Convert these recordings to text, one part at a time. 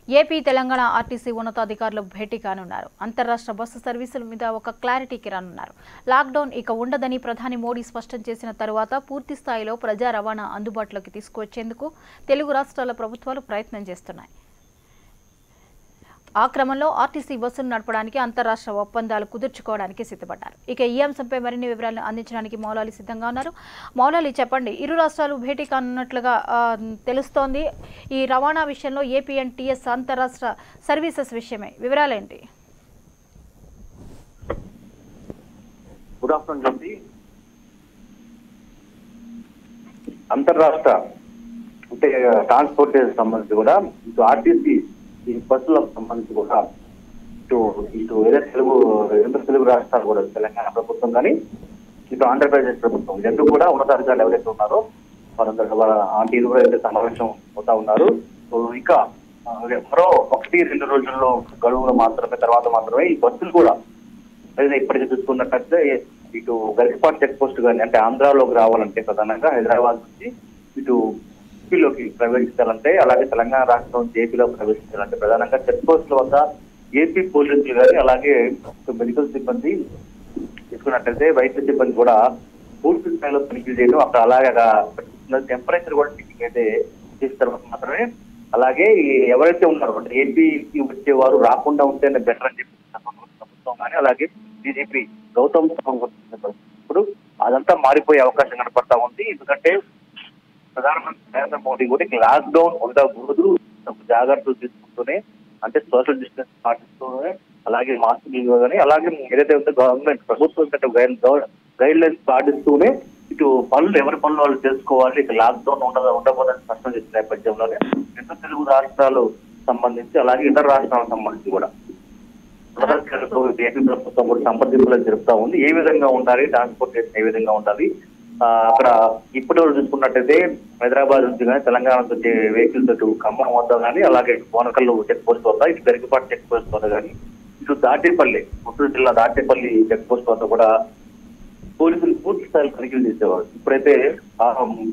AP Telangana RTC ఉన్నతాధికారులు భేటీ కానున్నారు అంతర్రాష్ట్ర బస్సు సర్వీసుల మీద ఒక క్లారిటీకి రానున్నారు లాక్డౌన్ ఇక ఉండదని ప్రధాని మోడీ స్పష్టం చేసిన తరువాత పూర్తి స్థాయిలో ప్రజా రవాణా అందుబాటులోకి తీసుకువచ్చేందుకు తెలుగు రాష్ట్రాల ప్రభుత్వాలు ప్రయత్నం చేస్తున్నాయి ఆ క్రమంలో ఆర్టీసీ బస్సులు నడపడానికి అంతరాష్ట్ర ఒప్పందాలు కుదుర్చుకోవడానికి సిద్ధపడ్డారు ఇక ఈ అంశంపై మరిన్ని వివరాలను అందించడానికి మౌలాలి సిద్ధంగా ఉన్నారు మౌలాలి చెప్పండి ఇరు రాష్ట్రాలు భేటీ కానున్నట్లుగా ఆ, తెలుస్తోంది ఈ రవాణా విషయంలో ఏపీ అండ్ టీఎస్ అంతరాష్ట్ర సర్వీసెస్ విషయమే వివరాలేంటి గుడ్ ఆఫ్టర్నూన్ జ్యోతి అంతర్రాష్ట్ర అంటే ట్రాన్స్పోర్టేషన్ సంబంధించి కూడా ఇటు ఆర్టీసీ ఈ బస్సులకు సంబంధించి కూడా ఇటు ఇటు ఏదో తెలుగు రెండు తెలుగు రాష్ట్రాలు కూడా తెలంగాణ ప్రభుత్వం కానీ ఇటు ఆంధ్రప్రదేశ్ ప్రభుత్వం రెండు కూడా ఉన్నతాధికారులు ఎవరైతే ఉన్నారో వారందరూ వాళ్ళ ఆంటీలు కూడా అయితే సమావేశం అవుతా ఉన్నారు సో ఇంకా ఆ, మరో ఒకటి రెండు రోజుల్లో గడువులు మాత్రమే తర్వాత మాత్రమే ఈ బస్సులు కూడా అదే ఇప్పటికీ చూసుకున్నట్టయితే ఇటు గరికపాటి చెక్ పోస్ట్ కానీ అంటే ఆంధ్రాలోకి రావాలంటే ప్రధానంగా హైదరాబాద్ నుంచి ఇటు ఏపీలోకి ప్రవేశించాలంటే అలాగే తెలంగాణ రాష్ట్రం నుంచి ఏపీలో ప్రవేశించాలంటే ప్రధానంగా చెక్ పోస్టుల వద్ద ఏపీ పోలీసులు కానీ అలాగే మెడికల్ సిబ్బంది తీసుకున్నట్టయితే వైద్య సిబ్బంది కూడా పూర్తి స్థాయిలో తనిఖీ చేయడం అక్కడ అలాగే టెంపరేచర్ కూడా చెకింగ్ అయితే చేసిన తర్వాత మాత్రమే అలాగే ఈ ఎవరైతే ఉన్నారో అంటే ఏపీకి వచ్చేవారు రాకుండా ఉంటేనే బెటర్ అని చెప్పి ప్రభుత్వం కానీ అలాగే డీజీపీ గౌతమ్ సవాంగ్ ఇప్పుడు అదంతా మారిపోయే అవకాశం కనపడతా ఉంది ఎందుకంటే ప్రధానమంత్రి నరేంద్ర మోడీ కూడా లాక్ డౌన్ ఉండకూడదు జాగ్రత్తలు తీసుకుంటూనే అంటే సోషల్ డిస్టెన్స్ పాటిస్తూనే అలాగే మాస్క్ కానీ అలాగే ఏదైతే ఉందో గవర్నమెంట్ ప్రభుత్వం గైడ్ లైన్స్ పాటిస్తూనే ఇటు పనులు ఎవరి పనులు వాళ్ళు చేసుకోవాలి ఇక లాక్ డౌన్ ఉండదు ఉండబోదని స్పష్టం చేసిన నేపథ్యంలోనే రెండు తెలుగు రాష్ట్రాలు సంబంధించి అలాగే ఇతర రాష్ట్రాలకు సంబంధించి కూడా ఉన్నతాధికారులతో ఏపీ ప్రభుత్వం కూడా సంప్రదింపులు జరుపుతా ఉంది ఏ విధంగా ఉండాలి ట్రాన్స్పోర్టేషన్ ఏ విధంగా ఉండాలి ఆ, అక్కడ ఇప్పటి వరకు చూసుకున్నట్టయితే హైదరాబాద్ నుంచి కానీ తెలంగాణ నుంచి వచ్చే వెహికల్స్ అటు ఖమ్మం వద్ద కానీ అలాగే కోనకల్లు చెక్ పోస్ట్ వద్ద ఇటు పెరిగిపాటి చెక్ పోస్ట్ వద్ద కానీ ఇటు దాటేపల్లి గుంటూరు జిల్లా దాటేపల్లి చెక్ పోస్ట్ వద్ద కూడా పోలీసులు పూర్తి స్థాయిలో తనిఖీలు చేసేవారు ఇప్పుడైతే ఆ,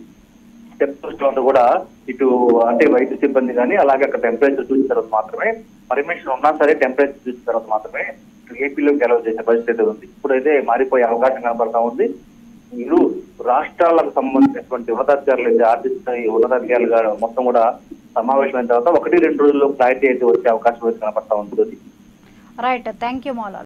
చెక్ పోస్ట్ వద్ద కూడా ఇటు అంటే వైద్య సిబ్బంది కానీ అలాగే అక్కడ టెంపరేచర్ చూసిన తర్వాత మాత్రమే పర్మిషన్ ఉన్నా సరే టెంపరేచర్ చూసిన తర్వాత మాత్రమే ఇటు ఏపీలోకి అలౌ చేసే పరిస్థితి ఉంది ఇప్పుడైతే మారిపోయే అవకాశం కనపడతా ఉంది ఇరు రాష్ట్రాలకు సంబంధించినటువంటి ఉన్నతాధికారులు అయితే ఆర్థిక స్థాయి ఉన్నతాధికారులు గారు మొత్తం కూడా సమావేశమైన తర్వాత ఒకటి రెండు రోజుల్లో క్లారిటీ అయితే వచ్చే అవకాశం అయితే కనపడతా ఉంది రైట్ థ్యాంక్ యూ మౌలాలి